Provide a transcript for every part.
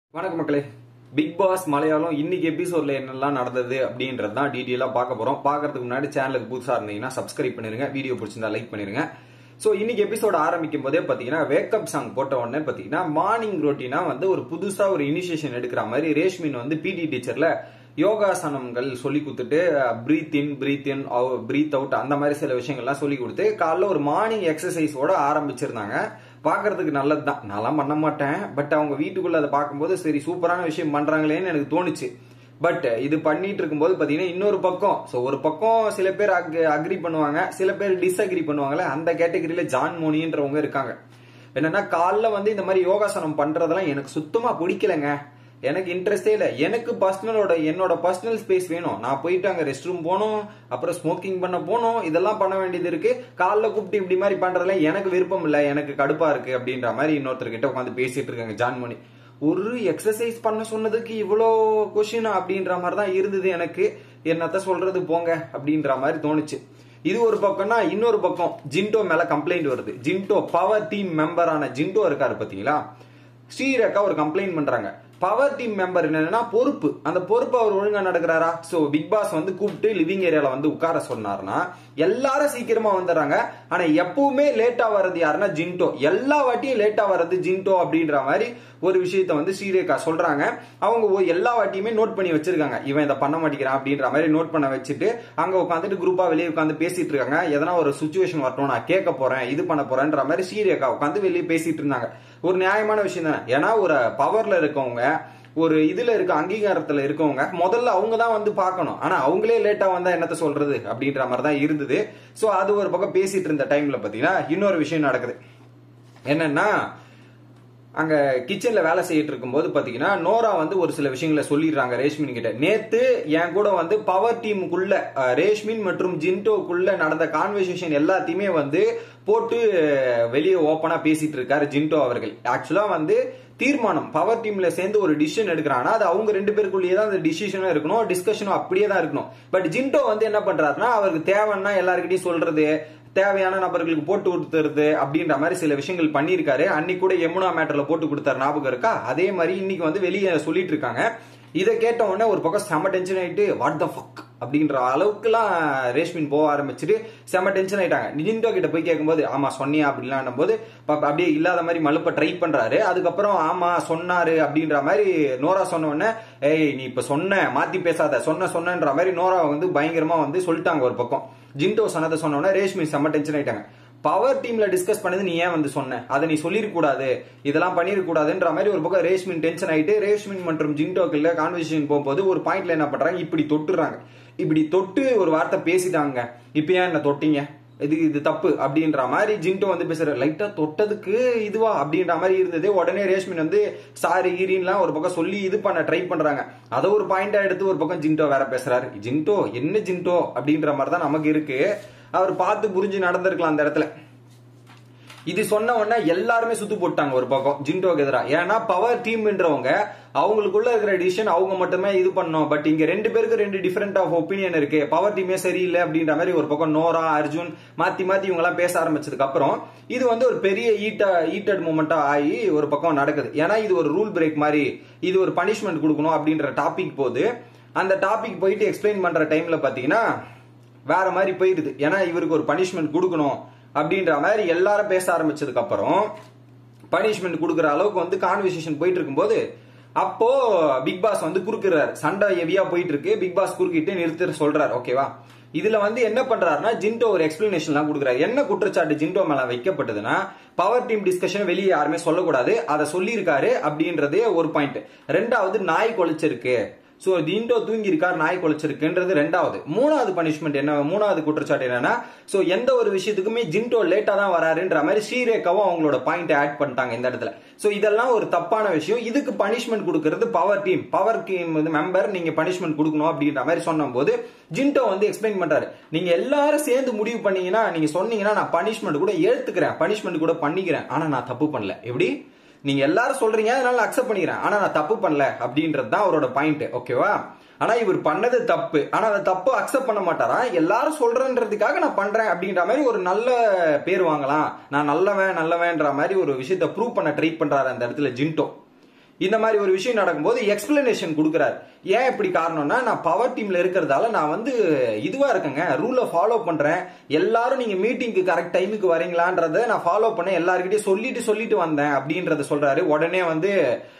வணக்கம் மக்களே big pass Malayalam இன்னைக்கு எபிசோட்ல என்னெல்லாம் நடந்தது அப்படின்றது தான் டீட்டெயிலாக பார்க்க போறோம் பார்க்கறதுக்கு முன்னாடி சேனலுக்கு புதுசாக இருந்தீங்கன்னா சப்ஸ்கிரைப் பண்ணிருங்க வீடியோ பிடிச்சிருந்தா லைக் பண்ணிருங்க ஸோ இன்னைக்கு எபிசோட் ஆரம்பிக்கும் போதே பார்த்தீங்கன்னா வேக்கப் சாங் போட்ட உடனே பார்த்தீங்கன்னா மார்னிங் ரொட்டீனா வந்து ஒரு புதுசாக ஒரு இனிஷியேஷன் எடுக்கிற மாதிரி ரேஷ்மின் வந்து பிடி டீச்சர்ல யோகாசனங்கள் சொல்லி கொடுத்துட்டு breathe in breathe in breathe out அந்த மாதிரி சில விஷயங்கள்லாம் சொல்லி கொடுத்து காலைல ஒரு மார்னிங் எக்ஸசைஸோட ஆரம்பிச்சிருந்தாங்க பார்க்கறதுக்கு நல்லது தான் நான்லாம் பண்ண மாட்டேன் பட் அவங்க வீட்டுக்குள்ள அதை பார்க்கும்போது சரி சூப்பரான விஷயம் பண்றாங்களேன்னு எனக்கு தோணுச்சு பட் இது பண்ணிட்டு இருக்கும்போது பாத்தீங்கன்னா இன்னொரு பக்கம் ஸோ ஒரு பக்கம் சில பேர் அக்ரி பண்ணுவாங்க சில பேர் டிஸ்அக்ரி பண்ணுவாங்கல்ல அந்த கேட்டகரியில ஜான் மோனின்றவங்க இருக்காங்க என்னன்னா காலைல வந்து இந்த மாதிரி யோகாசனம் பண்றதெல்லாம் எனக்கு சுத்தமா பிடிக்கலங்க எனக்கு இன்ட்ரெஸ்டே இல்லை எனக்கு பர்சனலோட என்னோட பர்சனல் ஸ்பேஸ் வேணும் நான் போயிட்டு அங்க ரெஸ்ட் ரூம் போகணும் அப்புறம் ஸ்மோக்கிங் பண்ண போகணும் இதெல்லாம் பண்ண வேண்டியது இருக்கு காலைல கூப்பிட்டு இப்படி மாதிரி பண்றதுல எனக்கு விருப்பம் இல்லை எனக்கு கடுப்பா இருக்கு அப்படின்ற மாதிரி இன்னொருத்தர்கிட்ட உட்காந்து பேசிட்டு இருக்காங்க ஜான்மணி ஒரு எக்ஸசைஸ் பண்ண சொன்னதுக்கு இவ்வளோ கொஷின் அப்படின்ற மாதிரி தான் இருந்தது எனக்கு என்னத்த சொல்றது போங்க அப்படின்ற மாதிரி தோணுச்சு இது ஒரு பக்கம்னா இன்னொரு பக்கம் ஜின்டோ மேல கம்ப்ளைண்ட் வருது ஜின்டோ பவர் டீம் மெம்பரான ஜின்டோ இருக்காரு பாத்தீங்களா ஸ்ரீரேகா ஒரு கம்ப்ளைண்ட் பண்றாங்க பவர் டீம் மெம்பர் என்னன்னா பொறுப்பு அந்த பொறுப்பு அவர் ஒழுங்கா நடக்கிறாரா சோ பிக் பாஸ் வந்து கூப்பிட்டு லிவிங் ஏரியால வந்து உட்கார சொன்னார்னா எல்லாரும் சீக்கிரமா வந்துடுறாங்க ஆனா எப்பவுமே லேட்டா வர்றது யாருன்னா ஜின்டோ எல்லா வாட்டியும் லேட்டா வர்றது ஜின்டோ அப்படின்ற மாதிரி ஒரு விஷயத்த வந்து ஸ்ரீரேகா சொல்றாங்க அவங்க எல்லா வாட்டியுமே நோட் பண்ணி வச்சிருக்காங்க இவன் இதை பண்ண மாட்டேங்கிறான் அப்படின்ற மாதிரி நோட் பண்ண வச்சுட்டு அங்க உட்காந்துட்டு குரூப்பா வெளியே உட்காந்து பேசிட்டு இருக்காங்க எதனா ஒரு சுச்சுவேஷன் வரட்டும் நான் கேட்க போறேன் இது பண்ண போறேன்ற மாதிரி ஸ்ரீரேகா உட்காந்து வெளியே பேசிட்டு இருந்தாங்க ஒரு நியாயமான விஷயம் தானே ஏன்னா ஒரு பவர்ல இருக்கவங்க ஒரு இதுல இருக்க அங்கீகாரத்துல இருக்கவங்க முதல்ல அவங்க தான் வந்து பார்க்கணும் ஆனா அவங்களே லேட்டா வந்தா என்னத்த சொல்றது அப்படின்ற மாதிரி தான் இருந்தது சோ அது ஒரு பக்கம் பேசிட்டு இருந்த டைம்ல பாத்தீங்கன்னா இன்னொரு விஷயம் நடக்குது என்னன்னா அங்க கிச்சன்ல வேலை செய்யிட்டு இருக்கும்போது பாத்தீங்கன்னா நோரா வந்து ஒரு சில விஷயங்களை சொல்லிடுறாங்க ரேஷ்மின் கிட்ட நேத்து என் கூட வந்து பவர் டீமுக்குள்ள ரேஷ்மின் மற்றும் ஜின்டோக்குள்ள நடந்த கான்வர்சேஷன் எல்லாத்தையுமே வந்து போட்டு வெளியே ஓப்பனா பேசிட்டு இருக்காரு ஜின்டோ அவர்கள் ஆக்சுவலா வந்து தீர்மானம் பவர் டீம்ல சேர்ந்து ஒரு டிசிஷன் எடுக்கிறாங்கன்னா அது அவங்க ரெண்டு பேருக்குள்ளேயே தான் அந்த டிசிஷனும் இருக்கணும் டிஸ்கஷனும் அப்படியே தான் இருக்கணும் பட் ஜின்டோ வந்து என்ன பண்றாருன்னா அவருக்கு தேவைன்னா எல்லாருக்கிட்டையும் சொல்றது தேவையான நபர்களுக்கு போட்டு கொடுத்துருது அப்படின்ற மாதிரி சில விஷயங்கள் பண்ணியிருக்காரு அன்னைக்கு கூட யமுனா மேட்டர்ல போட்டு கொடுத்தாரு ஞாபகம் இருக்கா அதே மாதிரி இன்னைக்கு வந்து வெளியே சொல்லிட்டு இருக்காங்க இதை கேட்ட உடனே ஒரு பக்கம் செம டென்ஷன் ஆயிட்டு வாட் த ஃபக் அப்படின்ற அளவுக்குலாம் ரேஷ்மின் போக ஆரம்பிச்சுட்டு செம டென்ஷன் ஆயிட்டாங்க நிஜிண்டோ கிட்ட போய் கேட்கும்போது ஆமா சொன்னியா அப்படிலாம் போது அப்படியே இல்லாத மாதிரி மலுப்ப ட்ரை பண்றாரு அதுக்கப்புறம் ஆமா சொன்னாரு அப்படின்ற மாதிரி நோரா சொன்ன உடனே ஏய் நீ இப்ப சொன்ன மாத்தி பேசாத சொன்ன சொன்னன்ற மாதிரி நோரா வந்து பயங்கரமா வந்து சொல்லிட்டாங்க ஒரு பக்கம் ஜிண்டோ சொன்னதை சொன்ன உடனே ரேஷ்மி செம்ம டென்ஷன் ஆயிட்டாங்க பவர் டீம்ல டிஸ்கஸ் பண்ணது நீ ஏன் வந்து சொன்ன அதை நீ சொல்லிருக்க கூடாது இதெல்லாம் பண்ணிருக்க கூடாதுன்ற மாதிரி ஒரு பக்கம் ரேஷ்மின் டென்ஷன் ஆயிட்டு ரேஷ்மின் மற்றும் ஜிண்டோக்குள்ள கான்வர்சேஷன் போகும்போது ஒரு பாயிண்ட்ல என்ன பண்றாங்க இப்படி தொட்டுறாங்க இப்படி தொட்டு ஒரு வார்த்தை பேசிட்டாங்க இப்ப ஏன் என்ன தொட்டீங்க இது இது தப்பு அப்படின்ற மாதிரி ஜின்டோ வந்து பேசுற லைட்டா தொட்டதுக்கு இதுவா அப்படின்ற மாதிரி இருந்தது உடனே ரேஷ்மின் வந்து சாரி ஈரின்லாம் ஒரு பக்கம் சொல்லி இது பண்ண ட்ரை பண்றாங்க அதை ஒரு பாயிண்டா எடுத்து ஒரு பக்கம் ஜின்டோ வேற பேசுறாரு ஜின்டோ என்ன ஜின்டோ அப்படின்ற மாதிரி தான் நமக்கு இருக்கு அவர் பார்த்து புரிஞ்சு நடந்திருக்கலாம் அந்த இடத்துல இது சொன்ன உடனே எல்லாருமே சுத்து போட்டாங்க ஒரு பக்கம் ஜின்டோக்கு எதிராக ஏன்னா பவர் டீம்ன்றவங்க அவங்களுக்குள்ள இருக்கிற டிசிஷன் அவங்க மட்டுமே இது பண்ணோம் பட் இங்க ரெண்டு பேருக்கு ரெண்டு டிஃபரெண்ட் ஆஃப் ஒப்பீனியன் இருக்கு பவர் டீமே சரியில்லை அப்படின்ற மாதிரி ஒரு பக்கம் நோரா அர்ஜுன் மாத்தி மாத்தி இவங்க எல்லாம் பேச ஆரம்பிச்சதுக்கு அப்புறம் இது வந்து ஒரு பெரிய ஈட்ட ஈட்டட் மூமெண்டா ஆகி ஒரு பக்கம் நடக்குது ஏன்னா இது ஒரு ரூல் பிரேக் மாதிரி இது ஒரு பனிஷ்மெண்ட் கொடுக்கணும் அப்படின்ற டாபிக் போது அந்த டாபிக் போயிட்டு எக்ஸ்பிளைன் பண்ற டைம்ல பாத்தீங்கன்னா வேற மாதிரி போயிடுது ஏன்னா இவருக்கு ஒரு பனிஷ்மெண்ட் கொடுக்கணும் அப்படின்ற மாதிரி எல்லாரும் பேச ஆரம்பிச்சதுக்கு அப்புறம் பனிஷ்மெண்ட் கொடுக்குற அளவுக்கு வந்து கான்வர்சேஷன் போயிட்டு இருக்கும்போது அப்போ பிக் பாஸ் வந்து குறுக்குறாரு சண்டை ஹெவியா போயிட்டு இருக்கு பிக் பாஸ் குறுக்கிட்டு நிறுத்த சொல்றாரு ஓகேவா இதுல வந்து என்ன பண்றாருன்னா ஜின்டோ ஒரு எக்ஸ்பிளனேஷன் கொடுக்குறாரு என்ன குற்றச்சாட்டு ஜின்டோ மேல வைக்கப்பட்டதுன்னா பவர் டீம் டிஸ்கஷன் வெளியே யாருமே சொல்லக்கூடாது அதை சொல்லியிருக்காரு அப்படின்றதே ஒரு பாயிண்ட் ரெண்டாவது நாய் கொலைச்சிருக்கு ஸோ ஜின்டோ தூங்கி இருக்கார் நாய் குலைச்சிருக்குன்றது ரெண்டாவது மூணாவது பனிஷ்மெண்ட் என்ன மூணாவது குற்றச்சாட்டு என்னன்னா ஸோ எந்த ஒரு விஷயத்துக்குமே ஜின்டோ லேட்டா தான் வராருன்ற மாதிரி ஸ்ரீரேகாவும் அவங்களோட பாயிண்ட் ஆட் பண்ணிட்டாங்க இந்த இடத்துல ஸோ இதெல்லாம் ஒரு தப்பான விஷயம் இதுக்கு பனிஷ்மெண்ட் கொடுக்கறது பவர் டீம் பவர் டீம் வந்து மெம்பர் நீங்க பனிஷ்மெண்ட் கொடுக்கணும் அப்படின்ற மாதிரி சொன்ன போது ஜின்டோ வந்து எக்ஸ்பிளைன் பண்றாரு நீங்க எல்லாரும் சேர்ந்து முடிவு பண்ணீங்கன்னா நீங்க சொன்னீங்கன்னா நான் பனிஷ்மெண்ட் கூட ஏத்துக்கிறேன் பனிஷ்மெண்ட் கூட பண்ணிக்கிறேன் ஆனா நான் தப்பு பண்ணல எப்படி நீங்க எல்லாரும் சொல்றீங்க அதனால அக்செப்ட் பண்ணிக்கிறேன் ஆனா நான் தப்பு பண்ணல அப்படின்றது தான் அவரோட பாயிண்ட் ஓகேவா ஆனா இவர் பண்ணது தப்பு ஆனா அந்த தப்பு அக்செப்ட் பண்ண மாட்டாரா எல்லாரும் சொல்றேன்றதுக்காக நான் பண்றேன் அப்படின்ற மாதிரி ஒரு நல்ல பேர் வாங்கலாம் நான் நல்லவன் நல்லவன்ற மாதிரி ஒரு விஷயத்த ப்ரூவ் பண்ண ட்ரை பண்றாரு அந்த இடத்துல ஜின்டோ இந்த மாதிரி ஒரு விஷயம் நடக்கும்போது எக்ஸ்பிளனேஷன் கொடுக்குறாரு ஏன் இப்படி காரணம்னா நான் பவர் டீம்ல இருக்கிறதால நான் வந்து இதுவா இருக்கேங்க ரூலை ஃபாலோ பண்றேன் எல்லாரும் நீங்க மீட்டிங்க்கு கரெக்ட் டைமுக்கு வரீங்களான்றத நான் ஃபாலோ பண்ண எல்லாருக்கிட்டையும் சொல்லிட்டு சொல்லிட்டு வந்தேன் அப்படின்றத சொல்றாரு உடனே வந்து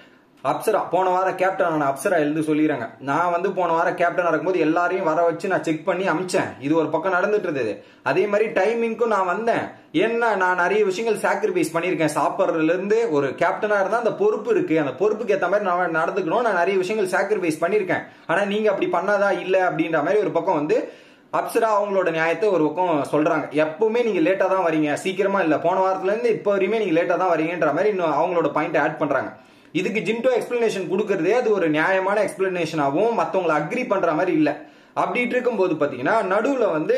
அப்சரா போன வாரம் கேப்டன் ஆன அப்சரா எழுந்து சொல்லிடுறாங்க நான் வந்து போன வாரம் கேப்டன் இருக்கும்போது எல்லாரையும் வர வச்சு நான் செக் பண்ணி அமிச்சேன் இது ஒரு பக்கம் நடந்துட்டு இருந்தது அதே மாதிரி டைமிங்க்கும் நான் வந்தேன் என்ன நான் நிறைய விஷயங்கள் சாக்ரிஃபைஸ் பண்ணியிருக்கேன் சாப்பிட்றதுல இருந்து ஒரு கேப்டனா இருந்தா அந்த பொறுப்பு இருக்கு அந்த பொறுப்புக்கு ஏற்ற மாதிரி நான் நடந்துக்கணும் நான் நிறைய விஷயங்கள் சாக்ரிஃபைஸ் பண்ணியிருக்கேன் ஆனா நீங்க அப்படி பண்ணாதா இல்ல அப்படின்ற மாதிரி ஒரு பக்கம் வந்து அப்சரா அவங்களோட நியாயத்தை ஒரு பக்கம் சொல்றாங்க எப்பவுமே நீங்க லேட்டா தான் வரீங்க சீக்கிரமா இல்ல போன வாரத்துல இருந்து இப்போ வரையுமே நீங்க லேட்டா தான் வரீங்கன்ற மாதிரி இன்னும் அவங்களோட பாயிண்ட் ஆட் பண்றாங்க இதுக்கு ஜின்டோ எக்ஸ்பிளனேஷன் கொடுக்கறதே அது ஒரு நியாயமான எக்ஸ்பிளனேஷனாகவும் மற்றவங்களை அக்ரி பண்ற மாதிரி இல்லை அப்படின்ட்டு இருக்கும்போது பாத்தீங்கன்னா நடுவுல வந்து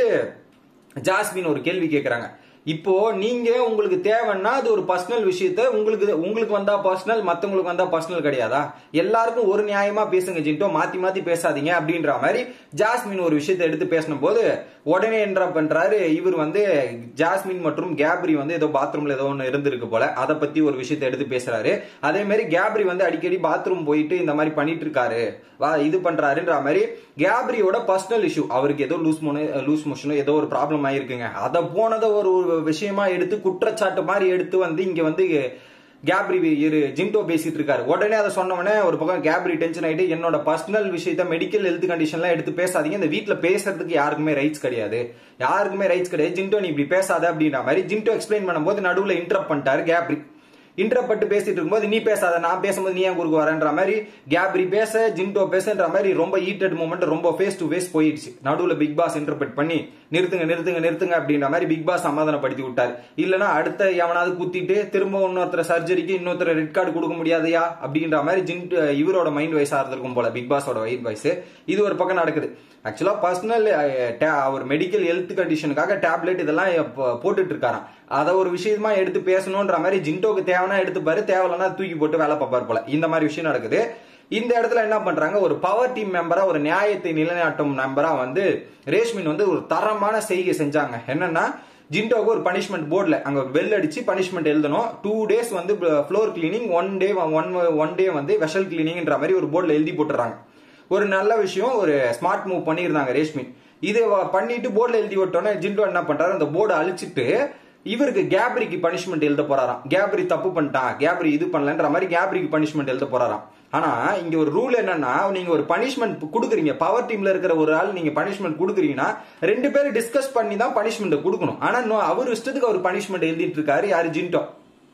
ஜாஸ்மின் ஒரு கேள்வி கேட்கறாங்க இப்போ நீங்க உங்களுக்கு தேவைன்னா அது ஒரு பர்சனல் விஷயத்த உங்களுக்கு உங்களுக்கு வந்தா பர்சனல் மத்தவங்களுக்கு வந்தா பர்சனல் கிடையாதா எல்லாருக்கும் ஒரு நியாயமா பேசுங்க ஜின்டோ மாத்தி மாத்தி பேசாதீங்க அப்படின்ற மாதிரி ஜாஸ்மின் ஒரு விஷயத்தை எடுத்து பேசின போது உடனே என்ன பண்றாரு இவர் வந்து ஜாஸ்மின் மற்றும் கேப்ரி வந்து ஏதோ பாத்ரூம்ல ஏதோ ஒன்று இருந்திருக்கு போல அதை பத்தி ஒரு விஷயத்தை எடுத்து பேசுறாரு அதே மாதிரி கேப்ரி வந்து அடிக்கடி பாத்ரூம் போயிட்டு இந்த மாதிரி பண்ணிட்டு இருக்காரு வா இது பண்றாருன்ற மாதிரி கேப்ரியோட பர்சனல் இஷ்யூ அவருக்கு ஏதோ லூஸ் மோனு லூஸ் மோஷனோ ஏதோ ஒரு ப்ராப்ளம் ஆயிருக்குங்க அதை போனதை ஒரு ஒரு விஷயமா எடுத்து குற்றச்சாட்டு மாதிரி எடுத்து வந்து இங்க வந்து கேப்ரி இரு ஜின்டோ பேசிட்டு இருக்காரு உடனே அதை சொன்னவனே ஒரு பக்கம் கேப்ரி டென்ஷன் ஆயிட்டு என்னோட பர்சனல் விஷயத்த மெடிக்கல் ஹெல்த் கண்டிஷன்லாம் எடுத்து பேசாதீங்க இந்த வீட்டுல பேசுறதுக்கு யாருக்குமே ரைட்ஸ் கிடையாது யாருக்குமே ரைட்ஸ் கிடையாது ஜின்டோ நீ இப்படி பேசாத அப்படின்ற மாதிரி ஜின்டோ எக்ஸ்பிளைன் பண்ணும்போது நடுவுல இன்டரப்ட் பண்ணிட்டாரு கேப்ரி இன்டர்பட்டு பேசிட்டு இருக்கும்போது நீ பேசாத நான் பேசும்போது நீ ஏன் குறுக்கு வரன்ற மாதிரி கேப்ரி பேச ஜின்டோ பேசன்ற மாதிரி ரொம்ப ஹீட்டட் மூமெண்ட் ரொம்ப ஃபேஸ் டு ஃபேஸ் போயிடுச்சு நடுவுல பிக் பாஸ் இன்டர்பிரட் பண்ணி நிறுத்துங்க நிறுத்துங்க நிறுத்துங்க அப்படின்ற மாதிரி பிக் பாஸ் சமாதானப்படுத்தி விட்டாரு இல்லனா அடுத்த எவனாவது குத்திட்டு திரும்ப இன்னொருத்தர் சர்ஜரிக்கு இன்னொருத்தர் ரெட் கார்டு கொடுக்க முடியாதையா அப்படின்ற மாதிரி ஜின்ட் இவரோட மைண்ட் வைஸா இருந்திருக்கும் போல பிக் பாஸோட வைட் வைஸ் இது ஒரு பக்கம் நடக்குது ஆக்சுவலா பர்சனல் அவர் மெடிக்கல் ஹெல்த் கண்டிஷனுக்காக டேப்லெட் இதெல்லாம் போட்டுட்டு இருக்காராம் அதை ஒரு விஷயமா எடுத்து பேசணுன்ற மாதிரி ஜின்டோக்கு தேவைன்னா எடுத்துப்பாரு தேவையில்லனா தூக்கி போட்டு வேலை பார்ப்பார் போல இந்த மாதிரி விஷயம் நடக்குது இந்த இடத்துல என்ன பண்றாங்க ஒரு பவர் டீம் மெம்பரா ஒரு நியாயத்தை நிலைநாட்டும் மெம்பரா வந்து ரேஷ்மின் வந்து ஒரு தரமான செய்கை செஞ்சாங்க என்னன்னா ஜின்டோக்கு ஒரு பனிஷ்மெண்ட் போர்டில் அங்கே பெல் அடிச்சு பனிஷ்மெண்ட் எழுதணும் டூ டேஸ் வந்து floor cleaning one day one one day வந்து வெஷல் கிளீனிங்ன்ற மாதிரி ஒரு போர்டில் எழுதி போட்டுறாங்க ஒரு நல்ல விஷயம் ஒரு ஸ்மார்ட் மூவ் பண்ணியிருந்தாங்க ரேஷ்மி இது பண்ணிட்டு போர்டில் எழுதி விட்டோன்னே ஜின்டோ என்ன பண்றாரு அந்த போர்டை அழிச்சிட்டு இவருக்கு கேப்ரிக்கு பனிஷ்மெண்ட் எழுத போறாராம் கேப்ரி தப்பு பண்ணிட்டான் கேப்ரி இது பண்ணலன்ற மாதிரி கேப்ரிக்கு பனிஷ்மெண்ட் எழுத போறாராம் ஆனா இங்க ஒரு ரூல் என்னன்னா நீங்க ஒரு பனிஷ்மெண்ட் கொடுக்குறீங்க பவர் டீம்ல இருக்கிற ஒரு ஆள் நீங்க பனிஷ்மெண்ட் கொடுக்குறீங்கன்னா ரெண்டு பேரும் டிஸ்கஸ் பண்ணி தான் பனிஷ்மெண்ட் கொடுக்கணும் ஆனா அவர் இஷ்டத்துக்கு அவர் பனிஷ்மெண்ட் எழுதிட்டு இருக்காரு யாரு ஜின்டோ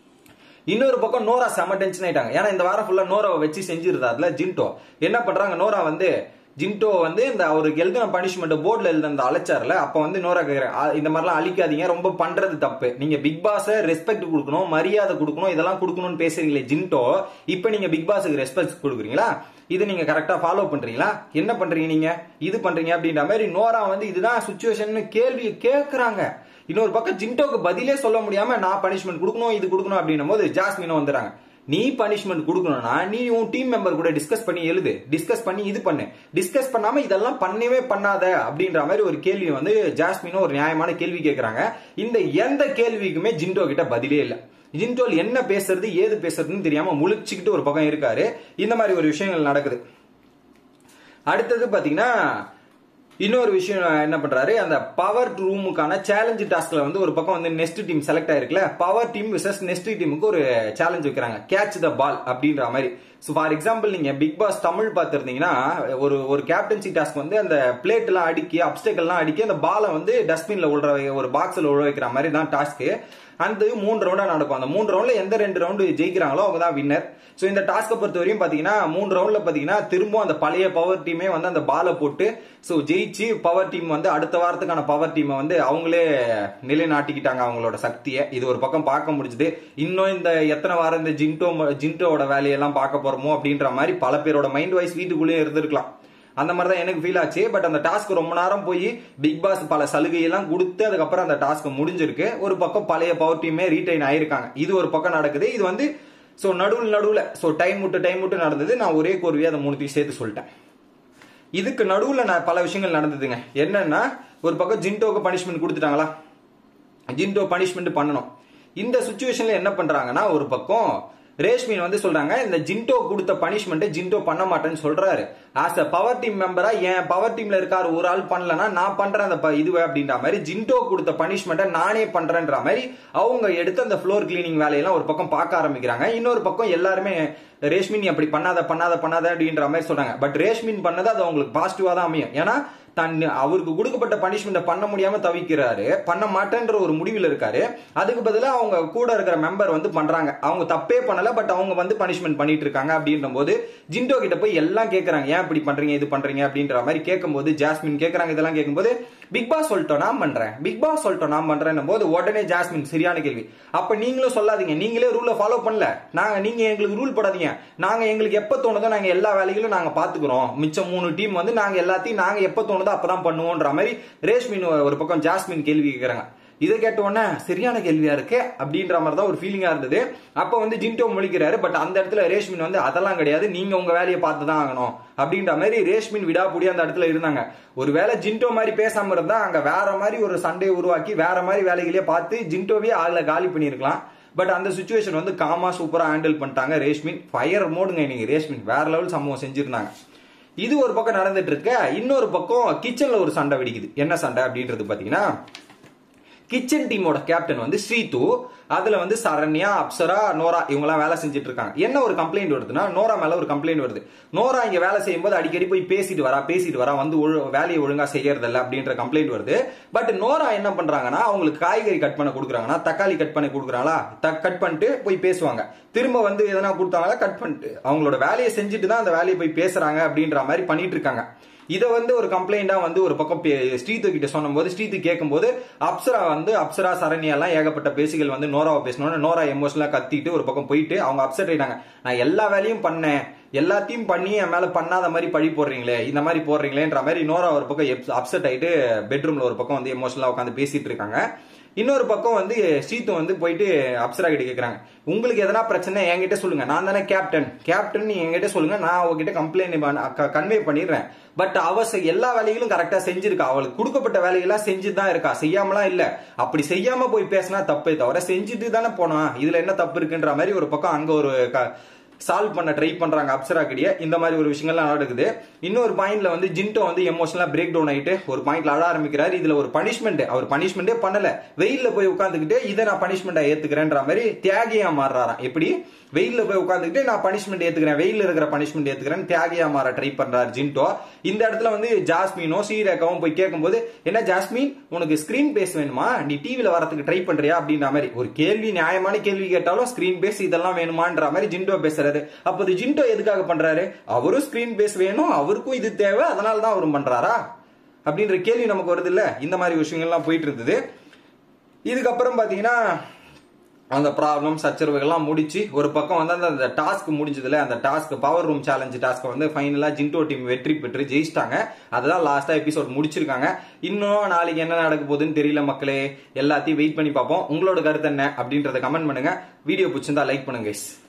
இன்னொரு பக்கம் நோரா செம டென்ஷன் ஆயிட்டாங்க ஏன்னா இந்த வாரம் ஃபுல்லா நோராவை வச்சு செஞ்சிருந்தாருல ஜின்டோ என்ன பண்றாங்க நோரா வந்து ஜின்டோ வந்து இந்த அவருக்கு எழுதின பனிஷ்மெண்ட் போர்டில் எழுத அழைச்சார்ல அப்ப வந்து நோரா கேட்கிறேன் இந்த மாதிரிலாம் அழிக்காதீங்க ரொம்ப பண்றது தப்பு நீங்க பிக் பாஸ ரெஸ்பெக்ட் கொடுக்கணும் மரியாதை கொடுக்கணும் இதெல்லாம் கொடுக்கணும்னு பேசுறீங்களே ஜின்டோ இப்ப நீங்க பிக் பாஸுக்கு ரெஸ்பெக்ட் கொடுக்குறீங்களா இது நீங்க கரெக்டா ஃபாலோ பண்றீங்களா என்ன பண்றீங்க நீங்க இது பண்றீங்க அப்படின்ற மாதிரி நோரா வந்து இதுதான் சுச்சுவேஷன் கேள்வி கேட்கறாங்க இன்னொரு பக்கம் ஜின்டோக்கு பதிலே சொல்ல முடியாம நான் பனிஷ்மெண்ட் கொடுக்கணும் இது கொடுக்கணும் அப்படின்னும் போது ஜாஸ்மினும் வந்துறாங்க நீ பனிஷ்மெண்ட் கொடுக்கணும்னா நீ உன் டீம் மெம்பர் கூட டிஸ்கஸ் பண்ணி எழுது டிஸ்கஸ் பண்ணி இது பண்ணு டிஸ்கஸ் பண்ணாம இதெல்லாம் பண்ணவே பண்ணாத அப்படின்ற மாதிரி ஒரு கேள்வி வந்து ஜாஸ்மினும் ஒரு நியாயமான கேள்வி கேட்கறாங்க இந்த எந்த கேள்விக்குமே ஜின்டோ கிட்ட பதிலே இல்லை ஜின்டோல் என்ன பேசுறது ஏது பேசுறதுன்னு தெரியாம முழிச்சுக்கிட்டு ஒரு பக்கம் இருக்காரு இந்த மாதிரி ஒரு விஷயங்கள் நடக்குது அடுத்தது பாத்தீங்கன்னா இன்னொரு விஷயம் என்ன பண்றாரு அந்த பவர் ரூமுக்கான சேலஞ்சு டாஸ்க்ல வந்து ஒரு பக்கம் வந்து நெக்ஸ்ட் டீம் செலக்ட் ஆயிருக்குல பவர் டீம் விசஸ் நெக்ஸ்ட் டீமுக்கு ஒரு சேலஞ்ச் வைக்கிறாங்க கேட்ச் த பால் அப்படின்ற மாதிரி ஸோ ஃபார் எக்ஸாம்பிள் நீங்க பிக் பாஸ் தமிழ் பார்த்துருந்தீங்கன்னா ஒரு ஒரு கேப்டன்சி டாஸ்க் வந்து அந்த பிளேட் எல்லாம் அடுக்கி அப்டேக்கெல்லாம் அடுக்கி அந்த பாலை வந்து டஸ்ட்பின்ல உள்ள ஒரு பாக்ஸ்ல உள்ள வைக்கிற மாதிரி தான் டாஸ்க்கு அந்த மூணு ரவுண்டா நடக்கும் அந்த மூணு ரவுண்ட்ல எந்த ரெண்டு ரவுண்டு ஜெயிக்கிறாங்களோ அவங்க தான் வின்னர் ஸோ இந்த டாஸ்க்கை பொறுத்த வரையும் பாத்தீங்கன்னா மூணு ரவுண்ட்ல பாத்தீங்கன்னா திரும்ப அந்த பழைய பவர் டீமே வந்து அந்த பாலை போட்டு ஸோ ஜெயிச்சு பவர் டீம் வந்து அடுத்த வாரத்துக்கான பவர் டீமை வந்து அவங்களே நிலைநாட்டிக்கிட்டாங்க அவங்களோட சக்தியை இது ஒரு பக்கம் பார்க்க முடிஞ்சுது இன்னும் இந்த எத்தனை வாரம் இந்த ஜின்டோ ஜின்டோட வேலையெல்லாம் பார்க்க போறோமோ அப்படின்ற மாதிரி பல பேரோட மைண்ட் வைஸ் வீட்டுக்குள்ளேயே இருந்திருக்கலாம் அந்த மாதிரி தான் எனக்கு ஃபீல் ஆச்சு பட் அந்த டாஸ்க் ரொம்ப நேரம் போய் பிக் பாஸ் பல சலுகையெல்லாம் கொடுத்து அதுக்கப்புறம் அந்த டாஸ்க் முடிஞ்சிருக்கு ஒரு பக்கம் பழைய பவர் டீமே ரீடைன் ஆயிருக்காங்க இது ஒரு பக்கம் நடக்குது இது வந்து ஸோ நடுவில் நடுவில் ஸோ டைம் விட்டு டைம் விட்டு நடந்தது நான் ஒரே கோர்வையாக அதை மூணுத்தையும் சேர்த்து சொல்லிட்டேன் இதுக்கு நடுவில் நான் பல விஷயங்கள் நடந்ததுங்க என்னன்னா ஒரு பக்கம் ஜின்டோக்கு பனிஷ்மெண்ட் கொடுத்துட்டாங்களா ஜின்டோ பனிஷ்மெண்ட் பண்ணணும் இந்த சுச்சுவேஷன்ல என்ன பண்றாங்கன்னா ஒரு பக்கம் ரேஷ்மின் வந்து சொல்றாங்க இந்த ஜின்டோ கொடுத்த பனிஷ்மெண்ட் ஜின்டோ பண்ண மாட்டேன்னு சொல்றாரு ஆஸ் அ பவர் டீம் மெம்பரா என் பவர் டீம்ல இருக்காரு ஒரு ஆள் பண்ணலனா நான் பண்றேன் அந்த ப- இதுவே அப்படின்ற மாதிரி ஜின்டோ கொடுத்த பனிஷ்மெண்ட்டை நானே பண்றேன்ற மாதிரி அவங்க எடுத்து அந்த ஃப்ளோர் கிளீனிங் வேலையெல்லாம் ஒரு பக்கம் பார்க்க ஆரம்பிக்கிறாங்க இன்னொரு பக்கம் எல்லாருமே ரேஷ்மின் நீ அப்படி பண்ணாத பண்ணாத பண்ணாத அப்படின்ற மாதிரி சொல்றாங்க பட் ரேஷ்மின் பண்ணது அது அவங்களுக்கு பாசிட்டிவா தான் அமையும் ஏன்னா தன் அவருக்கு கொடுக்கப்பட்ட பனிஷ்மெண்ட்டை பண்ண முடியாம தவிக்கிறாரு பண்ண மாட்டேன்ற ஒரு முடிவில் இருக்காரு அதுக்கு பதிலா அவங்க கூட இருக்கிற மெம்பர் வந்து பண்றாங்க அவங்க தப்பே பண்ணல பட் அவங்க வந்து பனிஷ்மெண்ட் பண்ணிட்டு இருக்காங்க அப்படின்ற போது ஜிண்டோ கிட்ட போய் எல்லாம் கேக்குறாங்க ஏன் இப்படி பண்றீங்க இது பண்றீங்க அப்படின்ற மாதிரி கேட்கும்போது ஜாஸ்மின் கேக்குறாங்க இதெல்லாம் கேட்கும்போது பிக் பாஸ் சொல்லிட்டோம் நான் பண்றேன் பிக் பாஸ் சொல்லிட்டோம் நான் பண்றேன் போது உடனே ஜாஸ்மின் சரியான கேள்வி அப்ப நீங்களும் சொல்லாதீங்க நீங்களே ரூலை ஃபாலோ பண்ணல நாங்க நீங்க எங்களுக்கு ரூல் போடாதீங்க நாங்க எங்களுக்கு எப்ப தோணுதோ நாங்க எல்லா வேலைகளும் நாங்க பாத்துக்கிறோம் மிச்சம் மூணு டீம் வந்து நாங்க எல்லாத்தையும் நாங்க எப்ப தோணுதோ அப்பதான் பண்ணுவோன்ற மாதிரி ரேஷ்மின் ஒரு பக்கம் ஜாஸ்மின் கேள்வி கேக்குறாங்க இதை கேட்ட உடனே சரியான கேள்வியா இருக்கு அப்படின்ற மாதிரி தான் ஒரு ஃபீலிங்கா இருந்தது அப்ப வந்து ஜின்டோ முழிக்கிறாரு பட் அந்த இடத்துல ரேஷ்மின் வந்து அதெல்லாம் கிடையாது நீங்க உங்க வேலையை பார்த்து தான் ஆகணும் அப்படின்ற மாதிரி ரேஷ்மின் விடாப்புடி அந்த இடத்துல இருந்தாங்க ஒருவேளை ஜின்டோ மாதிரி பேசாம இருந்தா அங்க வேற மாதிரி ஒரு சண்டையை உருவாக்கி வேற மாதிரி வேலைகளே பார்த்து ஜின்டோவே ஆள காலி பண்ணியிருக்கலாம் பட் அந்த சுச்சுவேஷன் வந்து காமா சூப்பரா ஹேண்டில் பண்ணிட்டாங்க ரேஷ்மின் ஃபயர் மோடுங்க இன்னைக்கு ரேஷ்மின் வேற லெவல் சம்பவம் செஞ்சிருந்தாங்க இது ஒரு பக்கம் நடந்துட்டு இருக்க இன்னொரு பக்கம் கிச்சன்ல ஒரு சண்டை வெடிக்குது என்ன சண்டை அப்படின்றது பாத்தீங்கன்னா கிச்சன் டீமோட கேப்டன் வந்து ஸ்ரீது அதுல வந்து சரண்யா அப்சரா நோரா இவங்கலாம் வேலை செஞ்சுட்டு இருக்காங்க என்ன ஒரு கம்ப்ளைண்ட் வருதுன்னா நோரா மேல ஒரு கம்ப்ளைண்ட் வருது நோரா இங்க வேலை செய்யும் போது அடிக்கடி போய் பேசிட்டு வரா பேசிட்டு வரா வந்து ஒழு- வேலையை ஒழுங்கா செய்யறதில்ல அப்படின்ற கம்ப்ளைண்ட் வருது பட் நோரா என்ன பண்றாங்கன்னா அவங்களுக்கு காய்கறி கட் பண்ண கொடுக்குறாங்கன்னா தக்காளி கட் பண்ணி கொடுக்குறாங்களா கட் பண்ணிட்டு போய் பேசுவாங்க திரும்ப வந்து எதனா கொடுத்தாங்களா கட் பண்ணிட்டு அவங்களோட வேலையை செஞ்சுட்டு தான் அந்த வேலையை போய் பேசுறாங்க அப்படின்ற மாதிரி பண்ணிட்டு இருக்காங்க இதை வந்து ஒரு கம்ப்ளைண்டா வந்து ஒரு பக்கம் பே- ஸ்ரீது கிட்ட சொன்னும்போது ஸ்ரீது கேட்கும்போது அப்சரா வந்து அப்சரா சரண்யா எல்லாம் ஏகப்பட்ட பேசிகள் வந்து நோராவை பேசணும்னு நோரா எமோஷனலா கத்திட்டு ஒரு பக்கம் போயிட்டு அவங்க அப்செட் ஆயிட்டாங்க நான் எல்லா வேலையும் பண்ணேன் எல்லாத்தையும் பண்ணி என் மேல பண்ணாத மாதிரி பழி போடுறீங்களே இந்த மாதிரி போடுறீங்களேன்ற மாதிரி நோரா ஒரு பக்கம் அப்செட் ஆயிட்டு பெட்ரூம்ல ஒரு பக்கம் வந்து எமோஷனலா உட்காந்து பேசிட்டு இருக்காங்க இன்னொரு பக்கம் வந்து ஸ்ரீத்து வந்து போயிட்டு அப்சரா கிட்ட கேக்குறாங்க உங்களுக்கு எதனா பிரச்சனை என்கிட்ட சொல்லுங்க நான் தானே கேப்டன் கேப்டன் நீங்க என்கிட்ட சொல்லுங்க நான் அவகிட்ட கம்ப்ளைண்ட் கன்வே பண்ணிடுறேன் பட் அவ செ- எல்லா வேலைகளும் கரெக்டா செஞ்சிருக்கா அவளுக்கு கொடுக்கப்பட்ட வேலையெல்லாம் செஞ்சுட்டு தான் இருக்கா செய்யாமலாம் இல்ல அப்படி செய்யாம போய் பேசினா தப்பே தவிர செஞ்சுட்டு தானே போனா இதுல என்ன தப்பு இருக்குன்ற மாதிரி ஒரு பக்கம் அங்க ஒரு க- சால்வ் பண்ண ட்ரை பண்றாங்க அப்சரா கிட்டயே இந்த மாதிரி ஒரு விஷயங்கள்லாம் நடக்குது இன்னொரு பாயிண்ட்ல வந்து ஜின்டோ வந்து எமோஷனலா பிரேக் டவுன் ஆயிட்டு ஒரு பாயிண்ட்ல அழ ஆரம்பிக்கிறாரு இதுல ஒரு பனிஷ்மெண்ட் அவர் பனிஷ்மெண்டே பண்ணல வெயில்ல போய் உட்காந்துக்கிட்டு இதை நான் பனிஷ்மெண்டா ஏத்துக்கிறேன்ற மாதிரி தியாகியா மாறுறாராம் எப்படி வெயில்ல போய் உட்காந்துக்கிட்டு நான் பனிஷ்மெண்ட் ஏத்துக்கிறேன் வெயில்ல இருக்கிற பனிஷ்மெண்ட் ஏத்துக்கிறேன் தியாகியா மாற ட்ரை பண்றாரு ஜின்டோ இந்த இடத்துல வந்து ஜாஸ்மினோ சீரேகாவும் போய் கேட்கும்போது என்ன ஜாஸ்மின் உனக்கு ஸ்கிரீன் பேஸ் வேணுமா நீ டிவில வரதுக்கு ட்ரை பண்றியா அப்படின்ற மாதிரி ஒரு கேள்வி நியாயமான கேள்வி கேட்டாலும் ஸ்கிரீன் பேஸ் இதெல்லாம் வேணுமான்ற மாதிரி ஜின்டோ பேசுறாரு அப்போ இது ஜின்டோ எதுக்காக பண்றாரு அவரும் ஸ்கிரீன் பேஸ் வேணும் அவருக்கும் இது தேவை அதனால தான் அவரும் பண்றாரா அப்படின்ற கேள்வி நமக்கு வருது இல்ல இந்த மாதிரி விஷயங்கள்லாம் போயிட்டு இருந்தது இதுக்கப்புறம் பாத்தீங்கன்னா அந்த ப்ராப்ளம் சச்சரவுகள்லாம் முடிச்சு ஒரு பக்கம் வந்து அந்த- அந்த டாஸ்க் முடிஞ்சதுல அந்த task power room challenge task வந்து ஃபைனலா ஜின்டோ டீம் வெற்றி பெற்று ஜெயிச்சிட்டாங்க அதுதான் லாஸ்டா எபிசோட் முடிச்சிருக்காங்க இன்னும் நாளைக்கு என்ன நடக்க போகுதுன்னு தெரியல மக்களே எல்லாத்தையும் வெயிட் பண்ணி பார்ப்போம் உங்களோட கருத்து என்ன அப்படின்றத கமெண்ட் பண்ணுங்க வீடியோ பிடிச்சிருந்தா லைக் பண்ணுங்க guys.